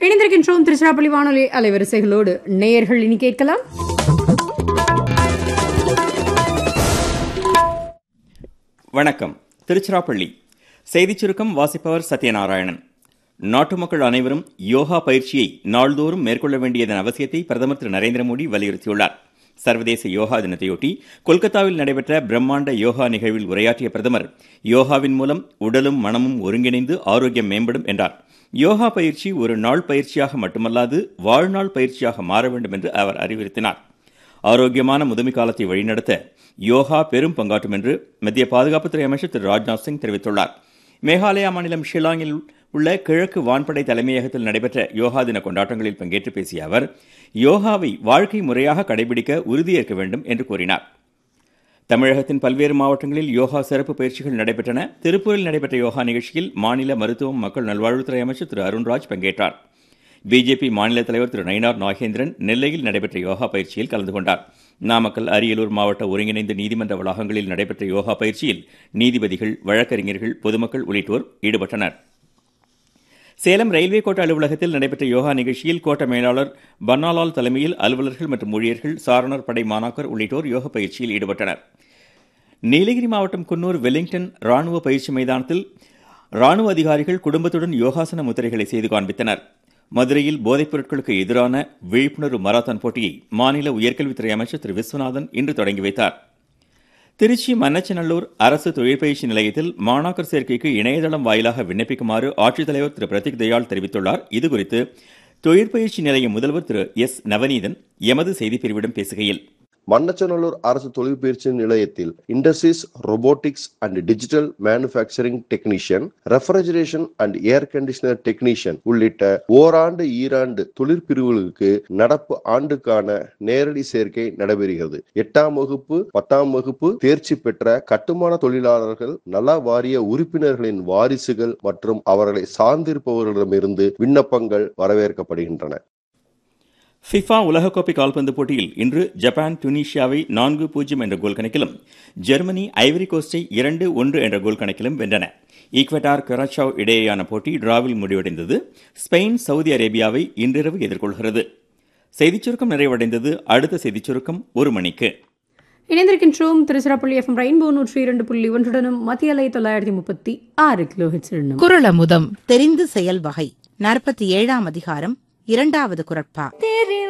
இணைந்திருக்கின்றோம் திருச்சிராப்பள்ளி வானொலி அலைவரிசைகளோடு நேயர்கள் இனி கேட்கலாம் வணக்கம் திருச்சிராப்பள்ளி செய்திச் சுருக்கம் வாசிப்பவர் சத்யநாராயணன் நாட்டு மக்கள் அனைவரும் யோகா பயிற்சியை நாள்தோறும் மேற்கொள்ள வேண்டியதன் அவசியத்தை பிரதமர் திரு நரேந்திர மோடி வலியுறுத்தியுள்ளார் சர்வதேச யோகா தினத்தையொட்டி கொல்கத்தாவில் நடைபெற்ற பிரம்மாண்ட யோகா நிகழ்வில் உரையாற்றிய பிரதமர் யோகாவின் மூலம் உடலும் மனமும் ஒருங்கிணைந்து ஆரோக்கியம் மேம்படும் என்றார் யோகா பயிற்சி ஒரு நாள் பயிற்சியாக மட்டுமல்லாது வாழ்நாள் பயிற்சியாக மாற வேண்டும் என்று அவர் அறிவுறுத்தினார் ஆரோக்கியமான முதுமை காலத்தை வழிநடத்த யோகா பெரும் பங்காற்றும் என்று மத்திய பாதுகாப்புத்துறை அமைச்சர் திரு ராஜ்நாத் சிங் தெரிவித்துள்ளார் மேகாலயா மாநிலம் ஷில்லாங்கில் உள்ள கிழக்கு வான்படை தலைமையகத்தில் நடைபெற்ற யோகா தின கொண்டாட்டங்களில் பங்கேற்று பேசிய அவர் யோகாவை வாழ்க்கை முறையாக கடைபிடிக்க உறுதியேற்க வேண்டும் என்று கூறினார் தமிழகத்தின் பல்வேறு மாவட்டங்களில் யோகா சிறப்பு பயிற்சிகள் நடைபெற்றன திருப்பூரில் நடைபெற்ற யோகா நிகழ்ச்சியில் மாநில மருத்துவம் மக்கள் நல்வாழ்வுத்துறை அமைச்சர் திரு அருண்ராஜ் பங்கேற்றார் பிஜேபி மாநில தலைவர் திரு நயினார் நாகேந்திரன் நெல்லையில் நடைபெற்ற யோகா பயிற்சியில் கலந்து கொண்டார் நாமக்கல் அரியலூர் மாவட்ட ஒருங்கிணைந்த நீதிமன்ற வளாகங்களில் நடைபெற்ற யோகா பயிற்சியில் நீதிபதிகள் வழக்கறிஞர்கள் பொதுமக்கள் உள்ளிட்டோர் ஈடுபட்டனர் சேலம் ரயில்வே கோட்ட அலுவலகத்தில் நடைபெற்ற யோகா நிகழ்ச்சியில் கோட்ட மேலாளர் பன்னாலால் தலைமையில் அலுவலர்கள் மற்றும் ஊழியர்கள் சாரணர் படை மாணாக்கர் உள்ளிட்டோர் யோக பயிற்சியில் ஈடுபட்டனர் நீலகிரி மாவட்டம் குன்னூர் வெலிங்டன் ராணுவ பயிற்சி மைதானத்தில் ராணுவ அதிகாரிகள் குடும்பத்துடன் யோகாசன முத்திரைகளை செய்து காண்பித்தனர் மதுரையில் போதைப் பொருட்களுக்கு எதிரான விழிப்புணர்வு மராத்தான் போட்டியை மாநில உயர்கல்வித்துறை அமைச்சர் திரு விஸ்வநாதன் இன்று தொடங்கி வைத்தார் திருச்சி மன்னச்சநல்லூர் அரசு தொழிற்பயிற்சி நிலையத்தில் மாணாக்கர் சேர்க்கைக்கு இணையதளம் வாயிலாக விண்ணப்பிக்குமாறு ஆட்சித்தலைவர் திரு பிரதீக் தயாள் தெரிவித்துள்ளார் இதுகுறித்து தொழிற்பயிற்சி நிலைய முதல்வர் திரு எஸ் நவநீதன் எமது செய்திப்பிரிவிடம் பேசுகையில் மன்னச்சநல்லூர் அரசு தொழிற்பயிற்சி நிலையத்தில் industries robotics and digital manufacturing technician refrigeration and air conditioner technician உள்ளிட்ட ஓராண்டு ஈராண்டு தொழிற்பிரிவுகளுக்கு நடப்பு ஆண்டுக்கான நேரடி சேர்க்கை நடைபெறுகிறது எட்டாம் வகுப்பு பத்தாம் வகுப்பு தேர்ச்சி பெற்ற கட்டுமான தொழிலாளர்கள் நல வாரிய உறுப்பினர்களின் வாரிசுகள் மற்றும் அவர்களை சார்ந்திருப்பவர்களிடமிருந்து விண்ணப்பங்கள் வரவேற்கப்படுகின்றன ஃபிஃபா உலகக்கோப்பை கால்பந்து போட்டியில் இன்று ஜப்பான் துனிஷியாவை நான்கு பூஜ்ஜியம் என்ற கோல் கணக்கிலும் ஜெர்மனி ஐவரி கோஸ்டை இரண்டு ஒன்று என்ற கோல் கணக்கிலும் வென்றன ஈக்வெட்டார் கராச்சாவ் இடையேயான போட்டி டிராவில் முடிவடைந்தது ஸ்பெயின் சவுதி அரேபியாவை இன்றிரவு எதிர்கொள்கிறது செய்திச் சுருக்கம் நிறைவடைந்தது அடுத்த செய்திச் சுருக்கம் ஒரு மணிக்கு இணைந்திருக்கின்றோம் திருச்சிராப்பள்ளி எஃப்எம் ரெயின்போ நூற்றி இரண்டு புள்ளி ஒன்றுடனும் மத்திய அலை தொள்ளாயிரத்தி முப்பத்தி ஆறு கிலோ ஹெச் குரலமுதம் தெரிந்து செயல் வகை நாற்பத்தி ஏழாம் அதிகாரம் இரண்டாவது குரட்பா